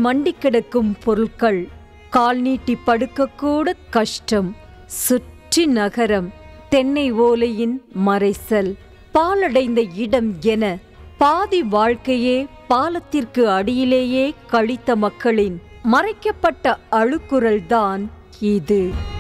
மண்டி கிடக்கும் பொருட்கள் கால் நீட்டி படுக்கக்கூட கஷ்டம் சுற்றி நகரம் தென்னை ஓலையின் மறைசல் பாலடைந்த இடம் என பாதி வாழ்க்கையே பாலத்திற்கு அடியிலேயே கழித்த மக்களின் மறைக்கப்பட்ட அழுக்குரல்தான் இது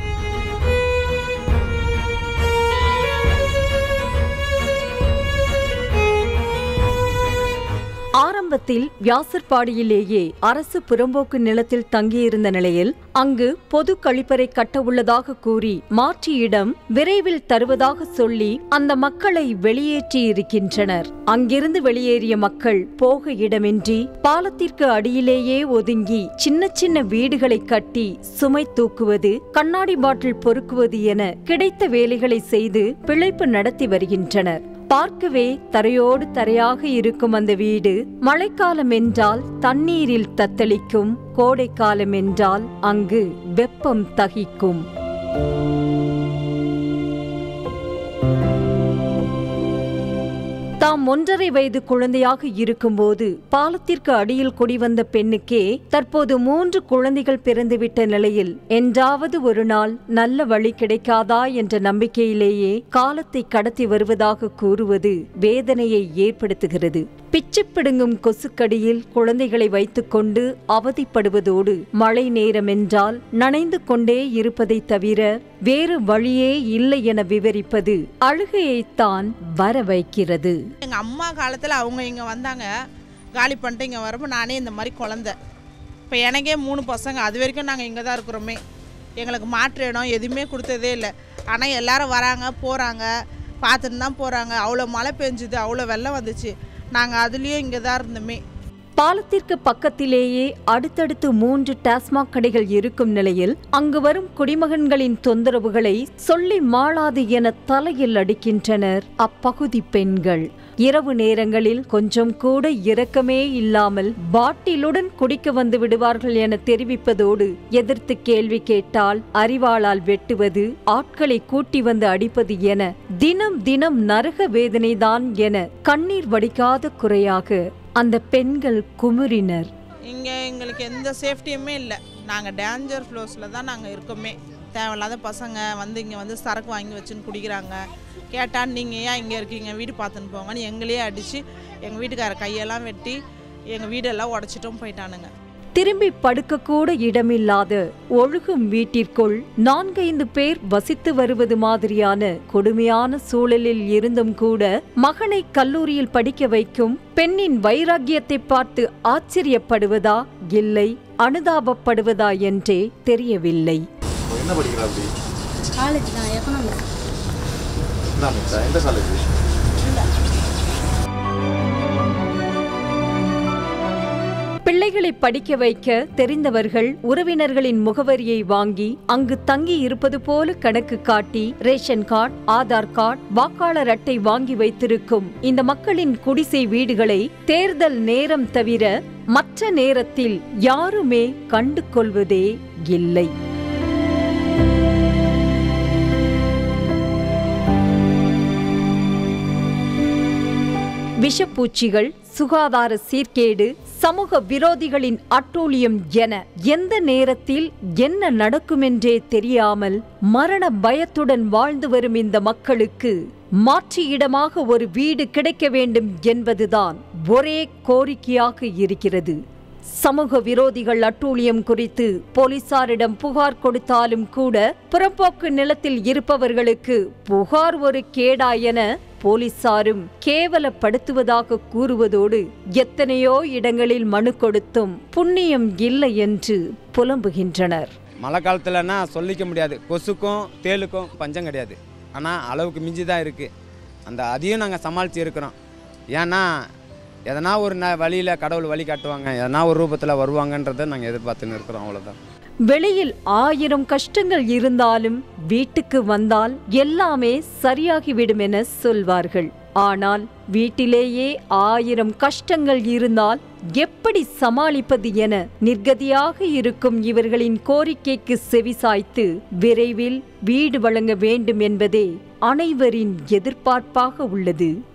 ஆரம்பத்தில் வியாசர்பாடியிலேயே அரசு புறம்போக்கு நிலத்தில் தங்கியிருந்த நிலையில் அங்கு பொது கழிப்பறை கட்ட உள்ளதாக கூறி மாற்றி இடம் விரைவில் தருவதாக சொல்லி அந்த மக்களை வெளியேற்றி இருக்கின்றனர் அங்கிருந்து வெளியேறிய மக்கள் போக இடமின்றி பாலத்திற்கு அடியிலேயே ஒதுங்கி சின்ன சின்ன வீடுகளை கட்டி சுமை தூக்குவது கண்ணாடி பாட்டில் பொறுக்குவது என கிடைத்த வேலைகளை செய்து பிழைப்பு நடத்தி வருகின்றனர் பார்க்கவே தரையோடு தரையாக இருக்கும் அந்த வீடு மழைக்காலம் என்றால் தண்ணீரில் தத்தளிக்கும் கோடைக்காலம் என்றால் அங்கு வெப்பம் தகிக்கும் தாம் ஒன்றரை வயது குழந்தையாக இருக்கும்போது பாலத்திற்கு அடியில் குடிவந்த பெண்ணுக்கே தற்போது மூன்று குழந்தைகள் பிறந்துவிட்ட நிலையில் என்றாவது ஒரு நாள் நல்ல வழி கிடைக்காதா என்ற நம்பிக்கையிலேயே காலத்தை கடத்தி வருவதாக கூறுவது வேதனையை ஏற்படுத்துகிறது பிச்சு பிடுங்கும் கொசுக்கடியில் குழந்தைகளை வைத்துக்கொண்டு அவதிப்படுவதோடு மழை நேரம் என்றால் நனைந்து கொண்டே இருப்பதை தவிர வேறு வழியே இல்லை என விவரிப்பது அழுகையைத்தான் வர வைக்கிறது எங்கள் அம்மா காலத்தில் அவங்க இங்கே வந்தாங்க காலி பண்ணிட்டு இங்கே வரப்போ நானே இந்த மாதிரி குழந்த இப்போ எனக்கே மூணு பசங்க அது வரைக்கும் நாங்கள் இங்கே தான் இருக்கிறோமே எங்களுக்கு மாற்று இடம் எதுவுமே கொடுத்ததே இல்லை ஆனால் எல்லாரும் வராங்க போகிறாங்க பார்த்துட்டு தான் போகிறாங்க அவ்வளோ மழை பெஞ்சுது அவ்வளோ வெள்ளம் வந்துச்சு நாங்கள் அதுலேயும் இங்கே தான் இருந்தோமே பாலத்திற்கு பக்கத்திலேயே அடுத்தடுத்து மூன்று டாஸ்மாக் கடைகள் இருக்கும் நிலையில் அங்கு வரும் குடிமகன்களின் தொந்தரவுகளை சொல்லி மாளாது என தலையில் அடிக்கின்றனர் அப்பகுதி பெண்கள் இரவு நேரங்களில் கொஞ்சம் கூட இரக்கமே இல்லாமல் பாட்டிலுடன் குடிக்க வந்து விடுவார்கள் என தெரிவிப்பதோடு எதிர்த்து கேள்வி கேட்டால் அறிவாளால் வெட்டுவது ஆட்களை கூட்டி வந்து அடிப்பது என தினம் தினம் நரக வேதனைதான் என கண்ணீர் வடிக்காத குறையாக அந்த பெண்கள் குமுறினர் இங்கே எங்களுக்கு எந்த சேஃப்டியுமே இல்லை நாங்கள் டேஞ்சர் ஃப்ளோஸில் தான் நாங்கள் இருக்கோமே தேவையில்லாத பசங்க வந்து இங்கே வந்து சரக்கு வாங்கி வச்சுன்னு குடிக்கிறாங்க கேட்டால் நீங்கள் ஏன் இங்கே இருக்கீங்க வீடு பார்த்துன்னு போங்கன்னு எங்களையே அடித்து எங்கள் வீட்டுக்கார கையெல்லாம் வெட்டி எங்கள் வீடெல்லாம் உடச்சிட்டும் போயிட்டானுங்க திரும்பி படுக்கக்கூட இடமில்லாத ஒழுகும் வீட்டிற்குள் நான்கைந்து பேர் வசித்து வருவது மாதிரியான கொடுமையான சூழலில் இருந்தும் கூட மகனை கல்லூரியில் படிக்க வைக்கும் பெண்ணின் வைராக்கியத்தை பார்த்து ஆச்சரியப்படுவதா இல்லை அனுதாபப்படுவதா என்றே தெரியவில்லை இப்போ என்ன படிக்கிறா அப்படி காலேஜ் தான் எக்கனாமிக்ஸ் என்ன மிக்ஸா எந்த காலேஜ் பிள்ளைகளை படிக்க வைக்க தெரிந்தவர்கள் உறவினர்களின் முகவரியை வாங்கி அங்கு தங்கி இருப்பது போல கணக்கு காட்டி ரேஷன் கார்டு ஆதார் கார்டு வாக்காளர் அட்டை வாங்கி வைத்திருக்கும் இந்த மக்களின் குடிசை வீடுகளை தேர்தல் நேரம் தவிர மற்ற நேரத்தில் யாருமே கண்டு கொள்வதே இல்லை விஷப்பூச்சிகள் சுகாதார சீர்கேடு சமூக விரோதிகளின் அட்டூழியம் என எந்த நேரத்தில் என்ன நடக்குமென்றே தெரியாமல் மரண பயத்துடன் வாழ்ந்து வரும் இந்த மக்களுக்கு மாற்று இடமாக ஒரு வீடு கிடைக்க வேண்டும் என்பதுதான் ஒரே கோரிக்கையாக இருக்கிறது சமூக விரோதிகள் அட்டூழியம் குறித்து போலீசாரிடம் புகார் கொடுத்தாலும் கூட புறம்போக்கு நிலத்தில் இருப்பவர்களுக்கு புகார் ஒரு கேடா என போலீசாரும் கேவலப்படுத்துவதாக கூறுவதோடு எத்தனையோ இடங்களில் மனு கொடுத்தும் புண்ணியம் இல்லை என்று புலம்புகின்றனர் மழை காலத்துலன்னா சொல்லிக்க முடியாது கொசுக்கும் தேளுக்கும் பஞ்சம் கிடையாது ஆனால் அளவுக்கு மிஞ்சி தான் இருக்குது அந்த அதையும் நாங்கள் சமாளித்து இருக்கிறோம் ஏன்னா எதனா ஒரு ந வழியில் கடவுள் வழி காட்டுவாங்க எதனா ஒரு ரூபத்தில் வருவாங்கன்றதை நாங்கள் எதிர்பார்த்துன்னு இருக்கிறோம் அவ்வளோதான் வெளியில் ஆயிரம் கஷ்டங்கள் இருந்தாலும் வீட்டுக்கு வந்தால் எல்லாமே சரியாகிவிடும் என சொல்வார்கள் ஆனால் வீட்டிலேயே ஆயிரம் கஷ்டங்கள் இருந்தால் எப்படி சமாளிப்பது என நிர்கதியாக இருக்கும் இவர்களின் கோரிக்கைக்கு செவிசாய்த்து விரைவில் வீடு வழங்க வேண்டும் என்பதே அனைவரின் எதிர்பார்ப்பாக உள்ளது